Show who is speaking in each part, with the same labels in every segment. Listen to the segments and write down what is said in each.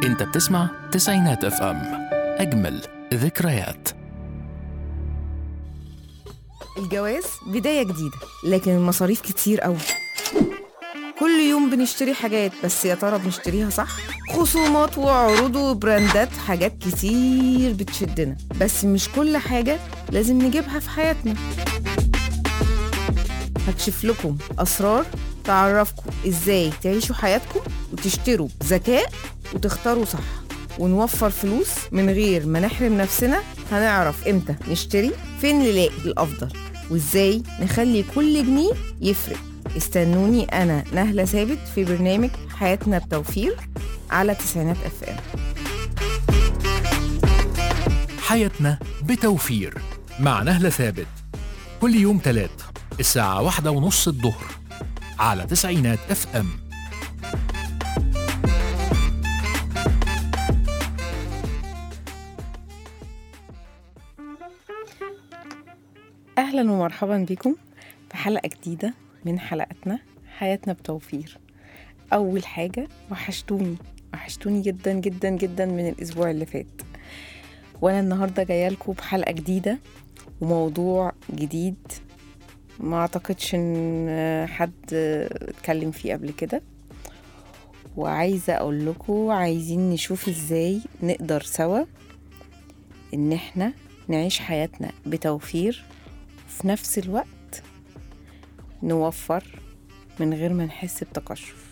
Speaker 1: انت بتسمع تسعينات اف ام اجمل ذكريات
Speaker 2: الجواز بداية جديدة لكن المصاريف كتير قوي كل يوم بنشتري حاجات بس يا ترى بنشتريها صح؟ خصومات وعروض وبراندات حاجات كتير بتشدنا بس مش كل حاجة لازم نجيبها في حياتنا هكشف لكم أسرار تعرفكم إزاي تعيشوا حياتكم وتشتروا بذكاء وتختاروا صح ونوفر فلوس من غير ما نحرم نفسنا هنعرف امتى نشتري فين نلاقي الافضل وازاي نخلي كل جنيه يفرق استنوني انا نهله ثابت في برنامج حياتنا بتوفير على تسعينات اف ام
Speaker 1: حياتنا بتوفير مع نهلة ثابت كل يوم تلات الساعة واحدة ونص الظهر على تسعينات اف ام
Speaker 2: اهلا ومرحبا بكم في حلقه جديده من حلقاتنا حياتنا بتوفير اول حاجه وحشتوني وحشتوني جدا جدا جدا من الاسبوع اللي فات وانا النهارده جايه لكم بحلقه جديده وموضوع جديد ما اعتقدش ان حد اتكلم فيه قبل كده وعايزه اقول لكم عايزين نشوف ازاي نقدر سوا ان احنا نعيش حياتنا بتوفير وفي نفس الوقت نوفر من غير ما نحس بتقشف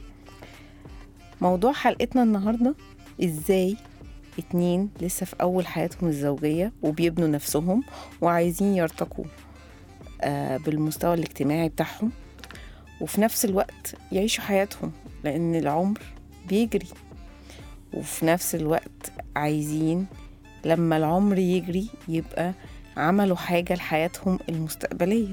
Speaker 2: موضوع حلقتنا النهاردة ازاي اتنين لسه في أول حياتهم الزوجية وبيبنوا نفسهم وعايزين يرتقوا آه بالمستوى الاجتماعي بتاعهم وفي نفس الوقت يعيشوا حياتهم لأن العمر بيجري وفي نفس الوقت عايزين لما العمر يجري يبقى عملوا حاجة لحياتهم المستقبلية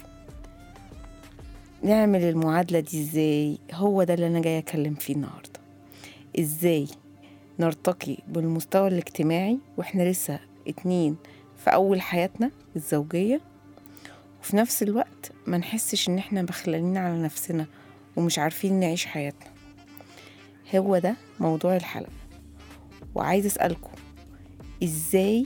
Speaker 2: نعمل المعادلة دي ازاي هو ده اللي أنا جاية أكلم فيه النهاردة ازاي نرتقي بالمستوى الاجتماعي واحنا لسه اتنين في أول حياتنا الزوجية وفي نفس الوقت ما نحسش ان احنا بخلانين على نفسنا ومش عارفين نعيش حياتنا هو ده موضوع الحلقة وعايز أسألكم ازاي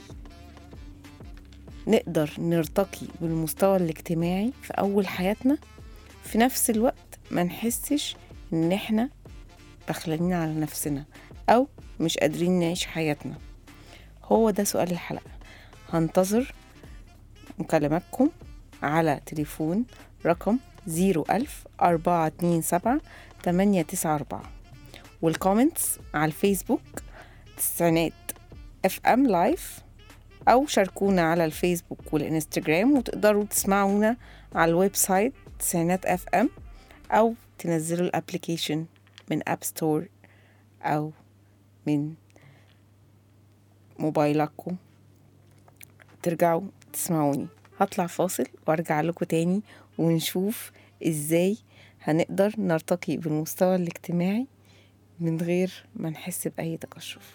Speaker 2: نقدر نرتقي بالمستوى الاجتماعي في أول حياتنا في نفس الوقت ما نحسش إن إحنا بخلانين على نفسنا أو مش قادرين نعيش حياتنا هو ده سؤال الحلقة هنتظر مكالماتكم على تليفون رقم زيرو ألف أربعة اتنين سبعة تمانية تسعة أربعة والكومنتس على الفيسبوك تسعينات اف ام لايف او شاركونا على الفيسبوك والانستجرام وتقدروا تسمعونا على الويب سايت تسعينات اف ام او تنزلوا الابليكيشن من اب ستور او من موبايلكم ترجعوا تسمعوني هطلع فاصل وارجع لكم تاني ونشوف ازاي هنقدر نرتقي بالمستوى الاجتماعي من غير ما نحس بأي تقشف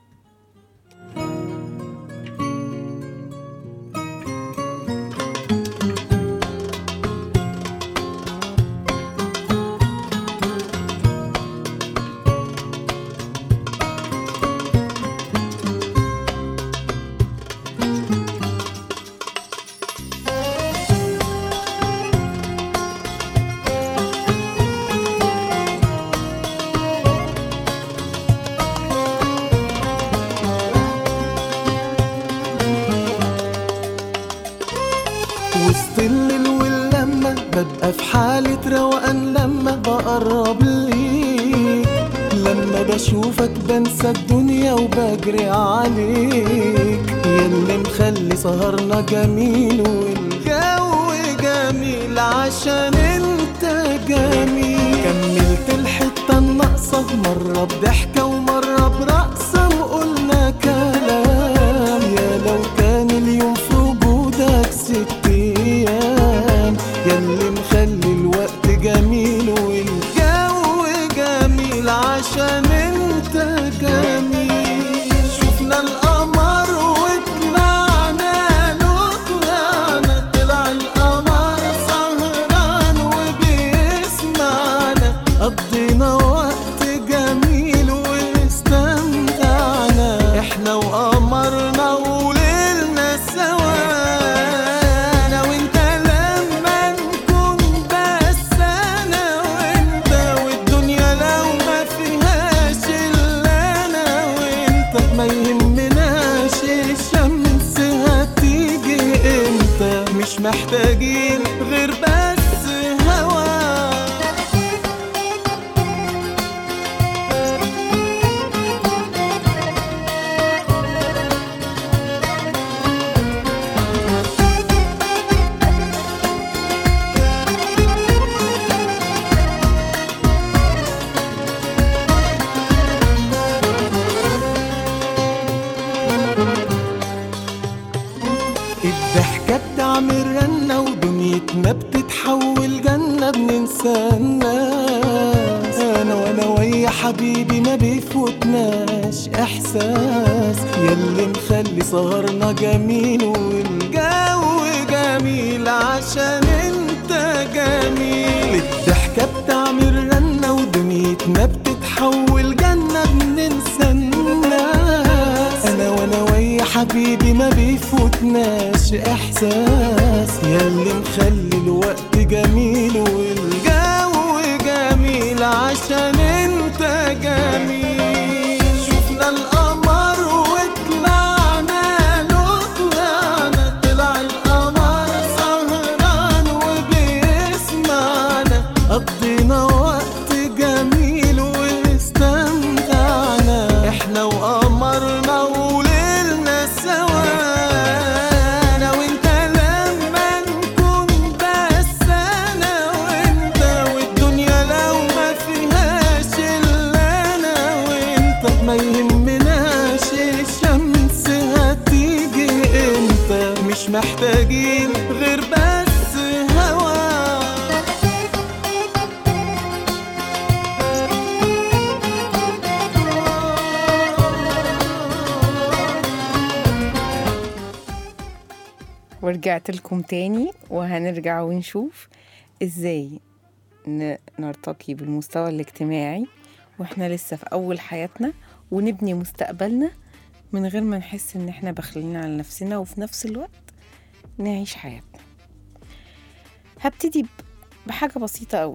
Speaker 3: وسط الليل واللمة ببقى في حالة روقان لما بقرب ليك لما بشوفك بنسى الدنيا وبجري عليك ياللي مخلي سهرنا جميل والجو جميل عشان انت جميل كملت الحتة الناقصة مرة بضحكة ومرة برقصة وقلنا كلام يا لو كان اليوم في وجودك ست ايام ياللي مخلي الوقت جميل والجو جميل عشان انت جميل شفنا القمر وطلعنا له طلعنا طلع القمر سهران وبيسمعنا قضينا وقت جميل واستنى محتاجين غير بس هوا الضحكة بتعمل رنة ودنيتنا بتتحول جنة بننسى الناس أنا وأنا ويا حبيبي ما بيفوتناش إحساس ياللي مخلي سهرنا جميل والجو جميل عشان انت جميل الضحكة بتعمل رنة ودنيتنا بتتحول جنة بننسى الناس أنا وأنا ويا حبيبي ما بيفوتناش إحساس ياللي مخلي الوقت جميل والجو جميل عشان انت جميل شفنا القمر وطلعنا له طلعنا طلع القمر سهران وبيسمعنا قضينا وقت جميل واستمتعنا احنا وقمرنا وليلنا سوا انا وانت لما نكون بس انا وانت والدنيا لو ما فيهاش الا انا وانت ما يهمناش الشمس هتيجي امتى مش محتاجين غير بس هوا
Speaker 2: ورجعت لكم تاني وهنرجع ونشوف ازاي ن- نرتقي بالمستوى الاجتماعي واحنا لسه في اول حياتنا ونبني مستقبلنا من غير ما نحس ان احنا بخلين على نفسنا وفي نفس الوقت نعيش حياتنا هبتدي ب- بحاجة بسيطة قوي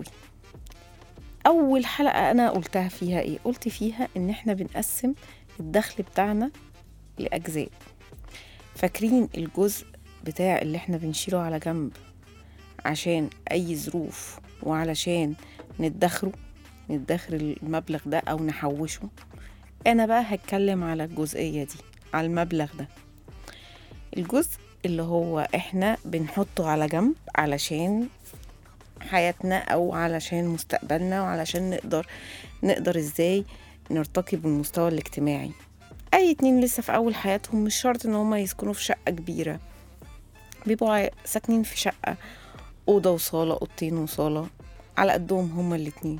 Speaker 2: أول حلقة أنا قلتها فيها إيه؟ قلت فيها إن إحنا بنقسم الدخل بتاعنا لأجزاء فاكرين الجزء بتاع اللي إحنا بنشيله على جنب عشان أي ظروف وعلشان ندخره ندخر المبلغ ده أو نحوشه أنا بقى هتكلم على الجزئية دي على المبلغ ده الجزء اللي هو إحنا بنحطه على جنب علشان حياتنا او علشان مستقبلنا وعلشان نقدر نقدر ازاي نرتقي بالمستوى الاجتماعي اي اتنين لسه في اول حياتهم مش شرط ان هما يسكنوا في شقة كبيرة بيبقوا عاي- ساكنين في شقة أوضة وصالة أوضتين وصالة على قدهم هما الاتنين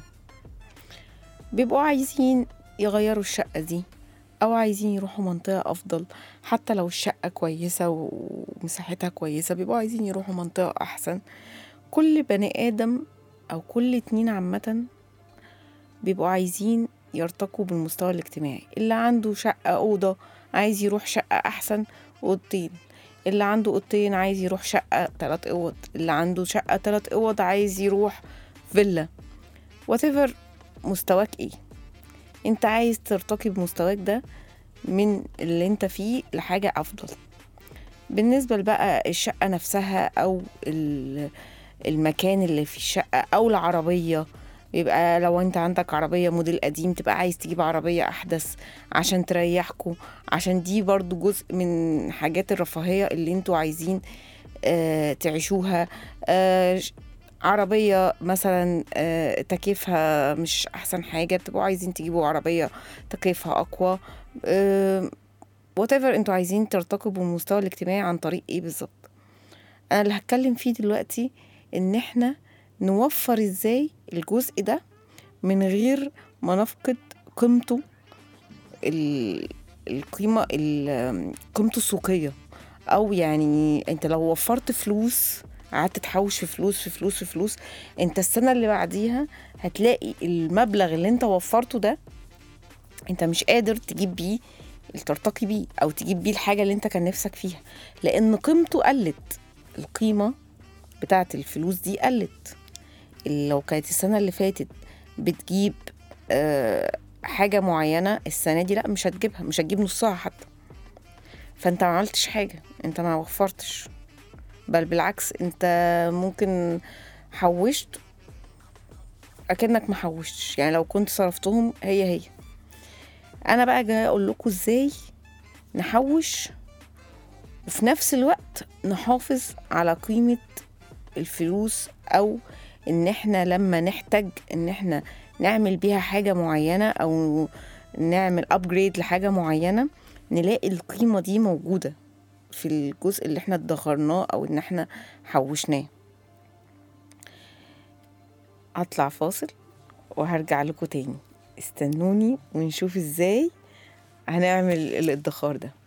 Speaker 2: بيبقوا عايزين يغيروا الشقة دي أو عايزين يروحوا منطقة أفضل حتى لو الشقة كويسة ومساحتها كويسة بيبقوا عايزين يروحوا منطقة أحسن كل بني آدم أو كل اتنين عامة بيبقوا عايزين يرتقوا بالمستوى الاجتماعي اللي عنده شقة أوضة عايز يروح شقة أحسن أوضتين اللي عنده أوضتين عايز يروح شقة تلات أوض اللي عنده شقة تلات أوض عايز يروح فيلا whatever مستواك ايه انت عايز ترتقي بمستواك ده من اللي انت فيه لحاجة أفضل بالنسبة بقى الشقة نفسها أو ال- المكان اللي في الشقة أو العربية بيبقى لو انت عندك عربية موديل قديم تبقى عايز تجيب عربية أحدث عشان تريحكوا عشان دي برضو جزء من حاجات الرفاهية اللي انتوا عايزين آه تعيشوها آه ش- عربية مثلا آه تكييفها مش أحسن حاجة بتبقوا عايزين تجيبوا عربية تكييفها أقوى آه whatever انتوا عايزين ترتقوا بالمستوى الاجتماعي عن طريق ايه بالظبط انا اللي هتكلم فيه دلوقتي ان احنا نوفر ازاي الجزء ده من غير ما نفقد قيمته ال- القيمة ال- قيمته السوقية او يعني انت لو وفرت فلوس قعدت تحوش في فلوس في فلوس في فلوس انت السنة اللي بعديها هتلاقي المبلغ اللي انت وفرته ده انت مش قادر تجيب بيه ترتقي بيه او تجيب بيه الحاجة اللي انت كان نفسك فيها لان قيمته قلت القيمة بتاعت الفلوس دي قلت لو كانت السنة اللي فاتت بتجيب آه، حاجة معينة السنة دي لا مش هتجيبها مش هتجيب نصها حتى فانت ما عملتش حاجة انت ما وفرتش بل بالعكس انت ممكن حوشت اكنك ما حوشتش يعني لو كنت صرفتهم هي هي انا بقى جاي اقول لكم ازاي نحوش وفي نفس الوقت نحافظ على قيمة الفلوس او ان احنا لما نحتاج ان احنا نعمل بيها حاجة معينة او نعمل ابجريد لحاجة معينة نلاقي القيمة دي موجودة في الجزء اللي احنا ادخرناه او ان احنا حوشناه هطلع فاصل وهرجع لكم تاني استنوني ونشوف ازاي هنعمل الادخار ده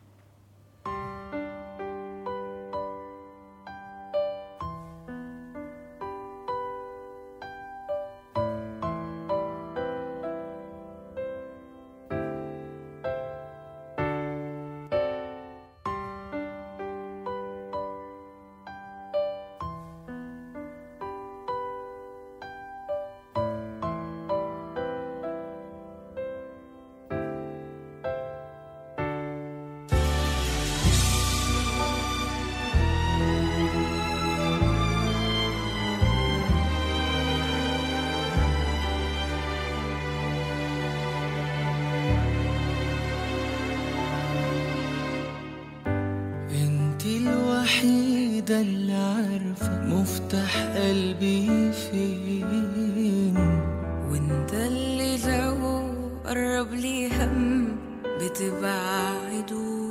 Speaker 3: انت الوحيدة اللي عارفة مفتاح قلبي فين
Speaker 4: وانت اللي لو قرب لي هم بتبعده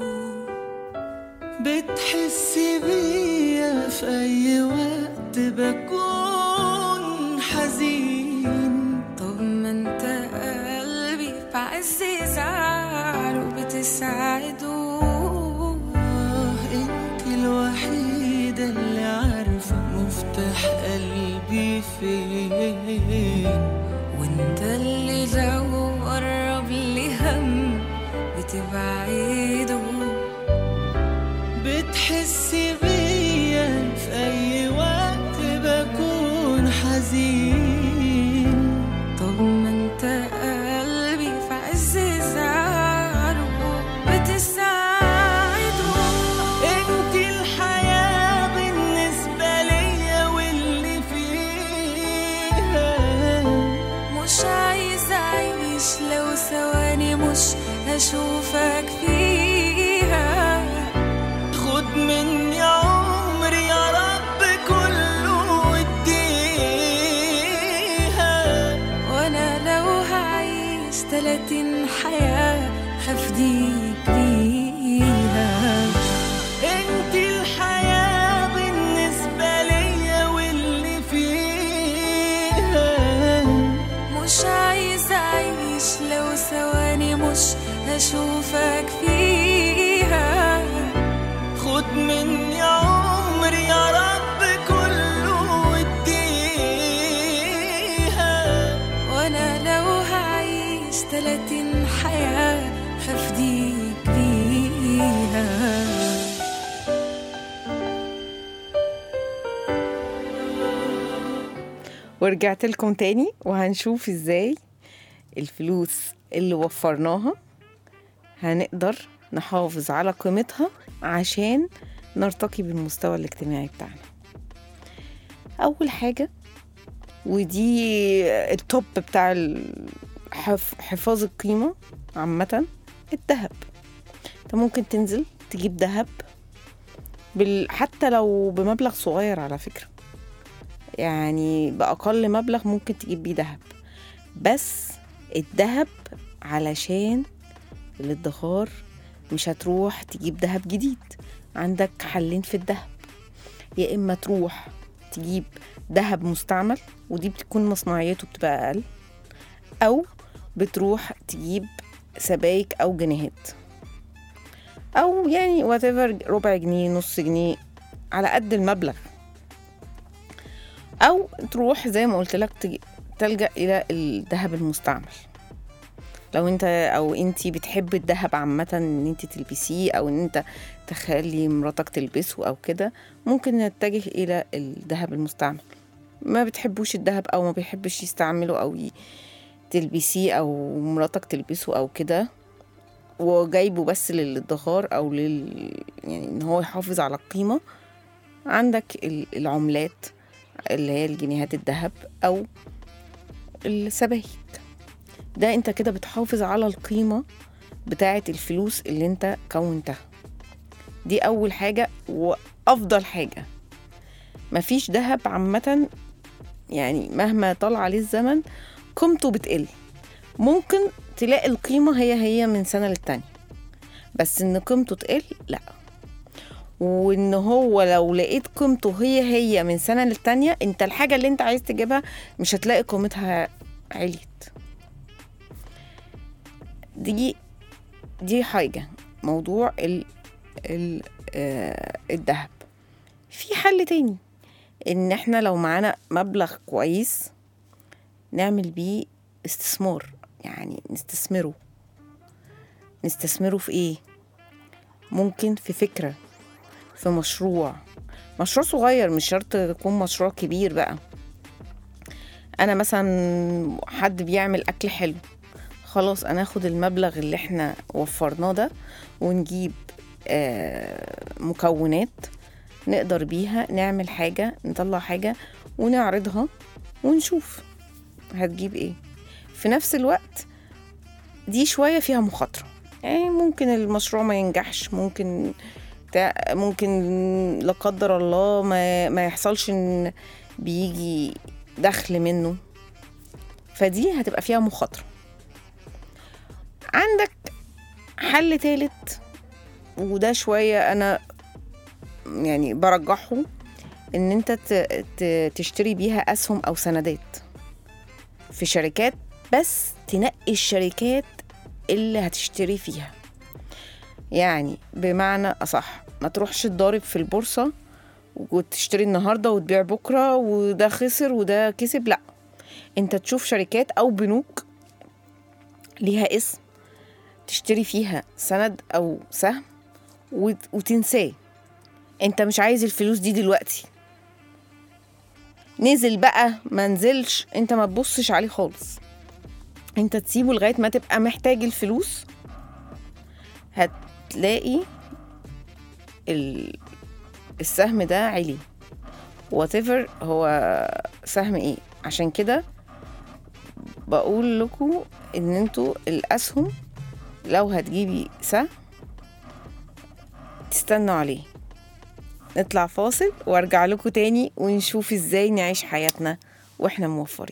Speaker 3: بتحس بيا في أي وقت بكون حزين
Speaker 4: طب ما انت قلبي في عز زعله بتساعده
Speaker 3: آه انت الوحيدة اللي عارفة مفتاح قلبي فين
Speaker 4: وانت اللي لو قرب لي هم بتبعده
Speaker 3: بتحس بيا في أي وقت بكون حزين
Speaker 4: طب ما انت قلبي في عز زعله بتساعده
Speaker 3: انت الحياة بالنسبة ليا واللي فيها
Speaker 4: مش عايز اعيش لو ثواني مش هشوفك فيها
Speaker 3: خد مني عمري يا رب كله واديها
Speaker 4: وانا لو هعيش تلاتين حياة هفديك بيها
Speaker 3: انت الحياة بالنسبة ليا واللي فيها
Speaker 4: مش عايز اعيش لو ثواني مش هشوفك فيها
Speaker 3: خد مني عمري يا رب كله واديها
Speaker 4: وانا لو هعيش تلاتين حياة هفديك بيها
Speaker 2: ورجعت لكم تاني وهنشوف ازاي الفلوس اللي وفرناها هنقدر نحافظ على قيمتها عشان نرتقي بالمستوى الاجتماعي بتاعنا أول حاجة ودي التوب بتاع الحف- حفاظ القيمة عامة الذهب انت ممكن تنزل تجيب ذهب بال... حتى لو بمبلغ صغير على فكرة يعني بأقل مبلغ ممكن تجيب بيه دهب بس الدهب علشان الادخار مش هتروح تجيب دهب جديد عندك حلين في الدهب يا إما تروح تجيب دهب مستعمل ودي بتكون مصنعيته بتبقى أقل أو بتروح تجيب سبايك أو جنيهات أو يعني whatever ربع جنيه نص جنيه على قد المبلغ او تروح زي ما قلت لك تج- تلجا الى الذهب المستعمل لو انت او انتي بتحب الذهب عامه ان انت تلبسيه او ان انت تخلي مراتك تلبسه او كده ممكن نتجه الى الذهب المستعمل ما بتحبوش الذهب او ما بيحبش يستعمله او ي- تلبسيه او مراتك تلبسه او كده وجايبه بس للادخار او لل يعني ان هو يحافظ على القيمه عندك ال- العملات اللي هي الجنيهات الذهب أو السبائك ده انت كده بتحافظ على القيمة بتاعة الفلوس اللي انت كونتها دي أول حاجة وأفضل حاجة مفيش ذهب عامة يعني مهما طال عليه الزمن قيمته بتقل ممكن تلاقي القيمة هي هي من سنة للتانية بس إن قيمته تقل لأ وإن هو لو لقيت قيمته هي هي من سنة للتانية انت الحاجة اللي انت عايز تجيبها مش هتلاقي قيمتها عليت دي دي حاجة موضوع ال ال آه الذهب في حل تاني ان احنا لو معانا مبلغ كويس نعمل بيه استثمار يعني نستثمره نستثمره في ايه ممكن في فكرة في مشروع مشروع صغير مش شرط يكون مشروع كبير بقى انا مثلا حد بيعمل اكل حلو خلاص انا اخد المبلغ اللي احنا وفرناه ده ونجيب آه، مكونات نقدر بيها نعمل حاجة نطلع حاجة ونعرضها ونشوف هتجيب ايه في نفس الوقت دي شوية فيها مخاطرة يعني ممكن المشروع ما ينجحش ممكن تع- ممكن لا قدر الله ما, ما يحصلش ان بيجي دخل منه فدي هتبقى فيها مخاطرة عندك حل تالت وده شوية أنا يعني برجحه إن أنت ت- ت- تشتري بيها أسهم أو سندات في شركات بس تنقي الشركات اللي هتشتري فيها يعني بمعنى أصح ما تروحش تضارب في البورصة وتشتري النهاردة وتبيع بكرة وده خسر وده كسب لأ انت تشوف شركات أو بنوك ليها اسم تشتري فيها سند أو سهم وت- وتنساه انت مش عايز الفلوس دي دلوقتي نزل بقى ما نزلش انت ما تبصش عليه خالص انت تسيبه لغاية ما تبقى محتاج الفلوس هتلاقي ال... السهم ده عالي whatever هو سهم ايه عشان كده بقول لكم ان انتوا الاسهم لو هتجيبي سهم تستنوا عليه نطلع فاصل وارجع لكم تاني ونشوف ازاي نعيش حياتنا واحنا موفرين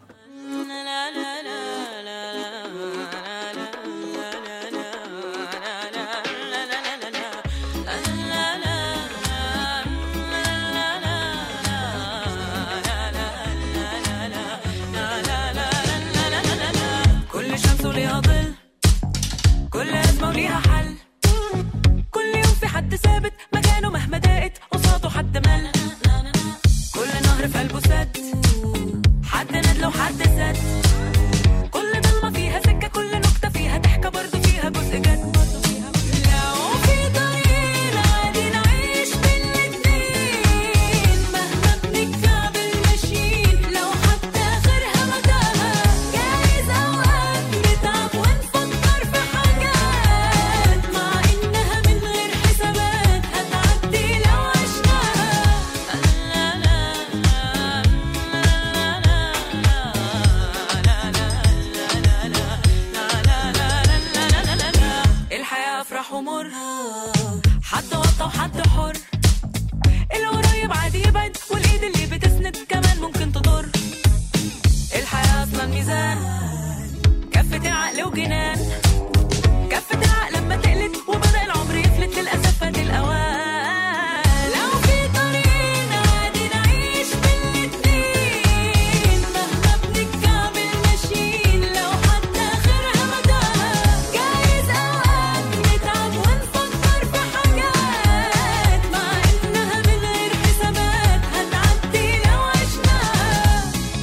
Speaker 5: كل شمس وليها ظل كل أزمة وليها حل كل يوم في حد ثابت مكانه مهما ضاقت قصاده حد مل كل نهر في قلبه سد حد ندل وحد سد كل ضلمة فيها سكة كل نكتة فيها ضحكة برضه فيها جزء جد لو في طريق عادي نعيش بالاتنين مهما بنكعبل ماشيين لو حتى آخرها متاهة جايز أوقات نتعب ونفكر في حاجات مع إنها من غير حسابات هتعدي لو عشناها الحياة أفراح ومر حد وطى وحد حر القريب عادي يبعد والإيد اللي بتسند كمان ممكن تضر الحياة أصلا ميزان كفة العقل وجنان كفة العقل لما تقلت وبدأ العمر يفلت للأسف فات الأوان لو في طريق عادي نعيش بالاتنين مهما بنكعبل ماشيين لو حتى آخرها متاهة جايز أوقات نتعب ونفكر في حاجات مع إنها من غير حسابات هتعدي لو عشناها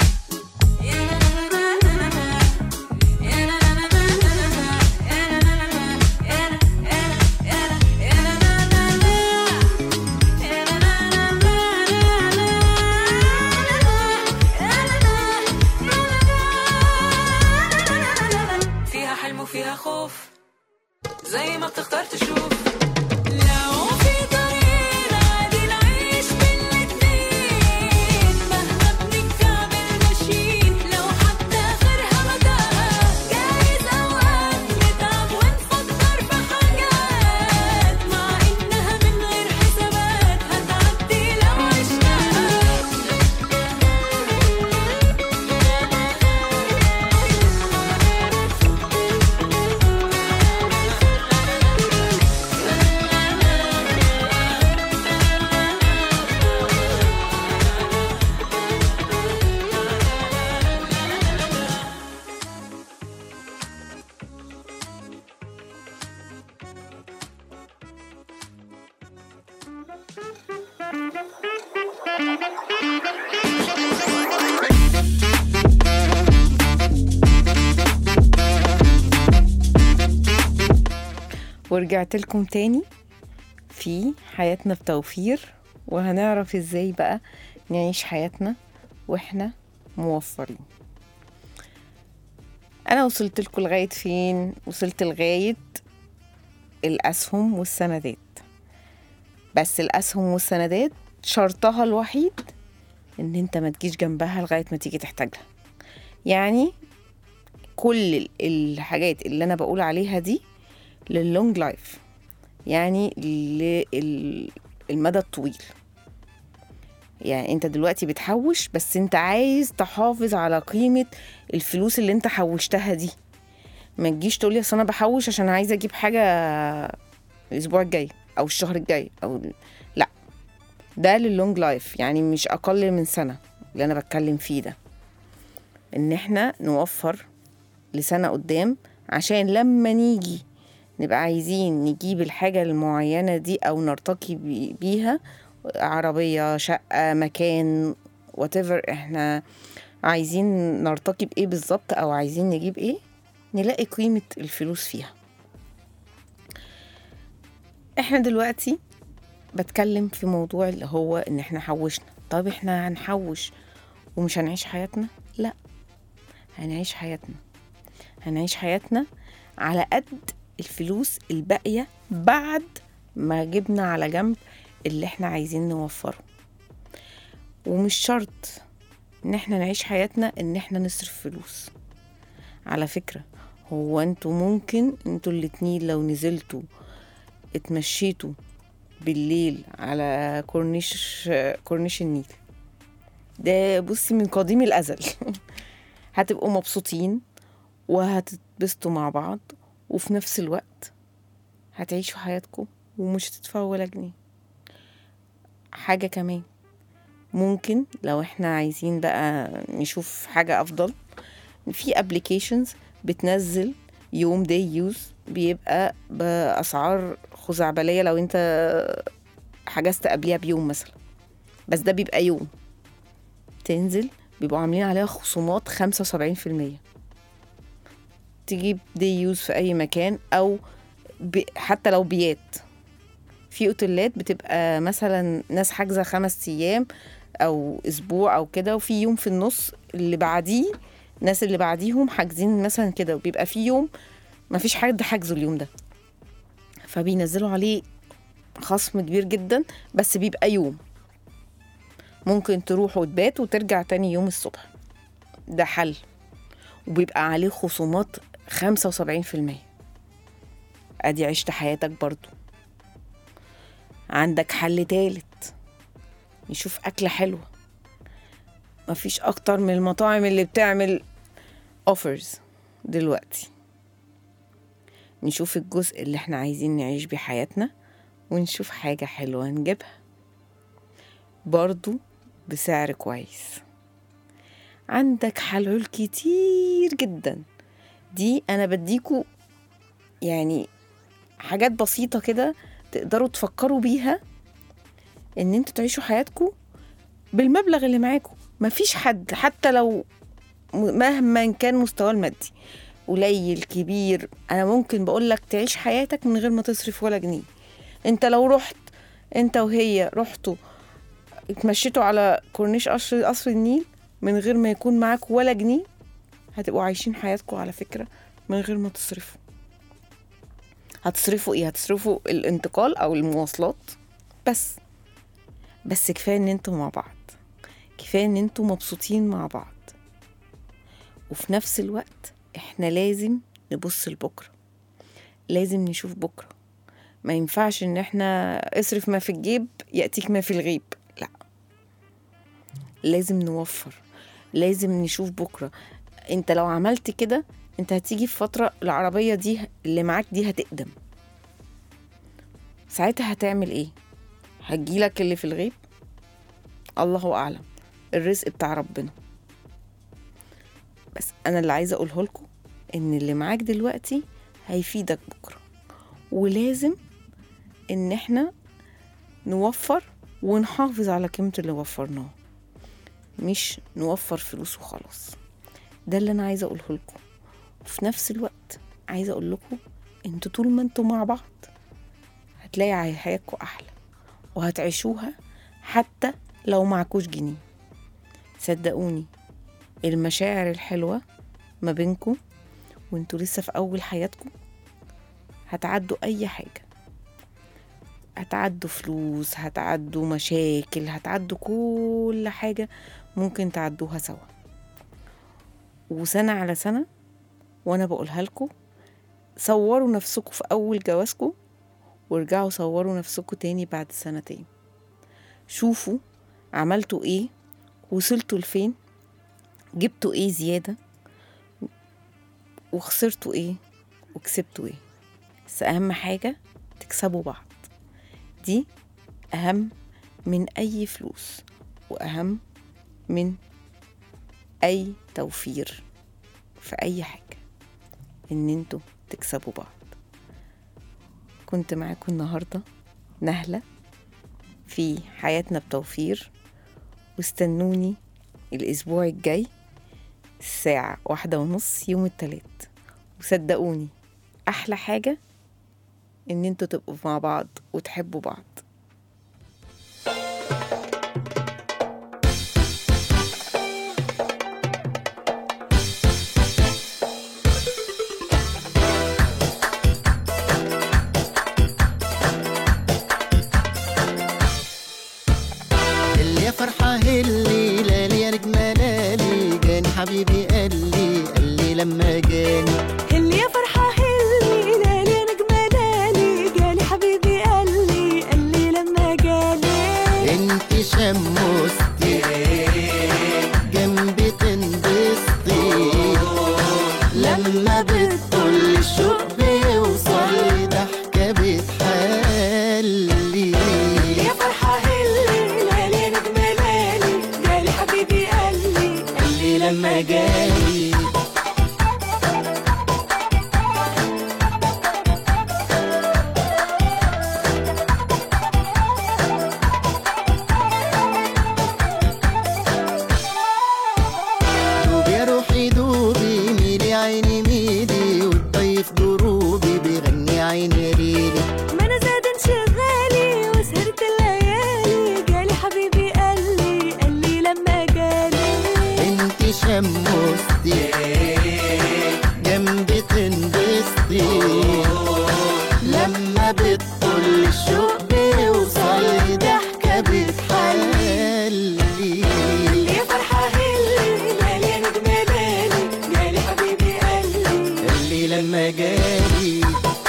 Speaker 5: فيها حلم وفيها خوف زي ما بتختار تشوف لو في طريق عادي نعيش
Speaker 2: ورجعت لكم تاني في حياتنا بتوفير وهنعرف ازاي بقى نعيش حياتنا واحنا موفرين انا وصلت لكم لغايه فين وصلت لغايه الاسهم والسندات بس الاسهم والسندات شرطها الوحيد ان انت ما تجيش جنبها لغايه ما تيجي تحتاجها يعني كل ال- الحاجات اللي انا بقول عليها دي لللونج لايف يعني للمدى الطويل يعني انت دلوقتي بتحوش بس انت عايز تحافظ على قيمة الفلوس اللي انت حوشتها دي ما تجيش تقولي اصل انا بحوش عشان عايزه اجيب حاجه الاسبوع الجاي او الشهر الجاي او لا ده لللونج لايف يعني مش اقل من سنه اللي انا بتكلم فيه ده ان احنا نوفر لسنه قدام عشان لما نيجي نبقى عايزين نجيب الحاجه المعينه دي او نرتقي بي- بيها عربيه شقه مكان whatever احنا عايزين نرتقي بايه بالظبط او عايزين نجيب ايه نلاقي قيمة الفلوس فيها احنا دلوقتي بتكلم في موضوع اللي هو ان احنا حوشنا طب احنا هنحوش ومش هنعيش حياتنا لا هنعيش حياتنا هنعيش حياتنا على قد الفلوس الباقية بعد ما جبنا على جنب اللي احنا عايزين نوفره ومش شرط ان احنا نعيش حياتنا ان احنا نصرف فلوس على فكرة هو انتوا ممكن انتوا الاتنين لو نزلتوا اتمشيتوا بالليل على كورنيش كورنيش النيل ده بصي من قديم الأزل هتبقوا مبسوطين وهتتبسطوا مع بعض وفي نفس الوقت هتعيشوا حياتكم ومش هتدفعوا ولا جنيه حاجة كمان ممكن لو احنا عايزين بقى نشوف حاجة أفضل في ابلكيشنز بتنزل يوم داي يوز بيبقى بأسعار خزعبلية لو انت حجزت قبليها بيوم مثلا بس ده بيبقى يوم تنزل بيبقوا عاملين عليها خصومات خمسة وسبعين في المية تجيب دي يوز في أي مكان أو ب... حتى لو بيات في اوتيلات بتبقى مثلا ناس حاجزة خمس أيام أو أسبوع أو كده وفي يوم في النص اللي بعديه الناس اللي بعديهم حاجزين مثلا كده وبيبقى في يوم ما فيش حد حاجزه اليوم ده فبينزلوا عليه خصم كبير جدا بس بيبقى يوم ممكن تروح وتبات وترجع تاني يوم الصبح ده حل وبيبقى عليه خصومات خمسة وسبعين في المية ادي عشت حياتك برضو عندك حل تالت نشوف أكلة حلوة مفيش أكتر من المطاعم اللي بتعمل اوفرز دلوقتي نشوف الجزء اللي احنا عايزين نعيش بيه حياتنا ونشوف حاجة حلوة نجيبها برضو بسعر كويس عندك حلول كتير جدا دي انا بديكوا يعني حاجات بسيطة كده تقدروا تفكروا بيها ان انتوا تعيشوا حياتكم بالمبلغ اللي معاكم مفيش حد حتى لو م- مهما كان مستواه المادي قليل كبير انا ممكن بقول لك تعيش حياتك من غير ما تصرف ولا جنيه انت لو رحت انت وهي رحتوا اتمشيتوا على كورنيش قصر قصر النيل من غير ما يكون معاك ولا جنيه هتبقوا عايشين حياتكم على فكرة من غير ما تصرفوا هتصرفوا ايه هتصرفوا الانتقال او المواصلات بس بس كفايه ان انتوا مع بعض كفايه ان انتوا مبسوطين مع بعض وفي نفس الوقت احنا لازم نبص لبكره لازم نشوف بكره ما ينفعش ان احنا اصرف ما في الجيب ياتيك ما في الغيب لا لازم نوفر لازم نشوف بكره انت لو عملت كده انت هتيجي في فتره العربيه دي اللي معاك دي هتقدم ساعتها هتعمل ايه هتجيلك اللي في الغيب الله اعلم الرزق بتاع ربنا بس انا اللي عايزه اقوله لكم ان اللي معاك دلوقتي هيفيدك بكره ولازم ان احنا نوفر ونحافظ على قيمه اللي وفرناه مش نوفر فلوس وخلاص ده اللي انا عايزه اقوله لكم وفي نفس الوقت عايزه اقول لكم انتوا طول ما انتوا مع بعض هتلاقي حياتكم احلى وهتعيشوها حتى لو معكوش جنيه صدقوني المشاعر الحلوة ما بينكم وانتوا لسه في أول حياتكم هتعدوا أي حاجة هتعدوا فلوس هتعدوا مشاكل هتعدوا كل حاجة ممكن تعدوها سوا وسنة على سنة وأنا بقولها لكم صوروا نفسكم في أول جوازكم وارجعوا صوروا نفسكم تاني بعد سنتين شوفوا عملتوا ايه وصلتوا لفين جبتوا ايه زيادة وخسرتوا ايه وكسبتوا ايه بس اهم حاجة تكسبوا بعض دي اهم من اي فلوس واهم من اي توفير في اي حاجة ان انتوا تكسبوا بعض كنت معاكم النهاردة نهلة في حياتنا بتوفير واستنوني الأسبوع الجاي الساعة واحدة ونص يوم التلات وصدقوني أحلى حاجة إن انتوا تبقوا مع بعض وتحبوا بعض
Speaker 6: اللي يا فرحة هلي لالي يا نجمة لالي جاني حبيبي قال لي قال لي لما جاني
Speaker 5: هلي يا فرحة هلي لالي يا نجمة لالي جالي حبيبي قالي قالي لما جالي
Speaker 6: انت شمستي جنبي تنبسطي لما بتطل الشوق بيوصل ضحكة بتحلي
Speaker 5: يا فرحة هلي لالي يا نجمة لالي جالي حبيبي قالي
Speaker 6: قالي لما جالي دوبي يا روحي دوبي ميلي عيني ميلي والضيف دروبي بيغني عيني ريلي
Speaker 5: ما انا زاد انشغالي وسهرت الليالي جالي حبيبي قالي قالي لما جالي
Speaker 6: انت شمستي جنبي تنبسطي لما بتطل الشوق بيوصل ضحكة بتحلي
Speaker 5: يا فرحة هلي لالي يا نجمة لالي جالي حبيبي قالي
Speaker 6: اللي لما جالي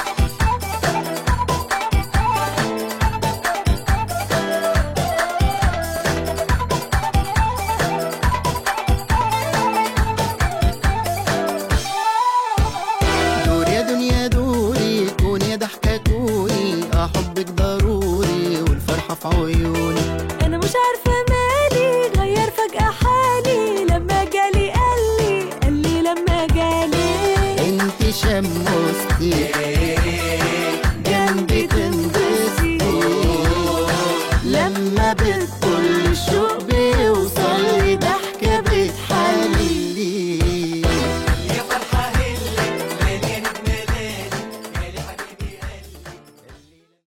Speaker 6: دور يا دنيا دوري كوني يا ضحكة كوني اه حبك ضروري والفرحة في عيوني
Speaker 5: انا مش عارفة مالي غير فجأة حالي لما جالي قالي قالي لما جالي
Speaker 6: انت شمستي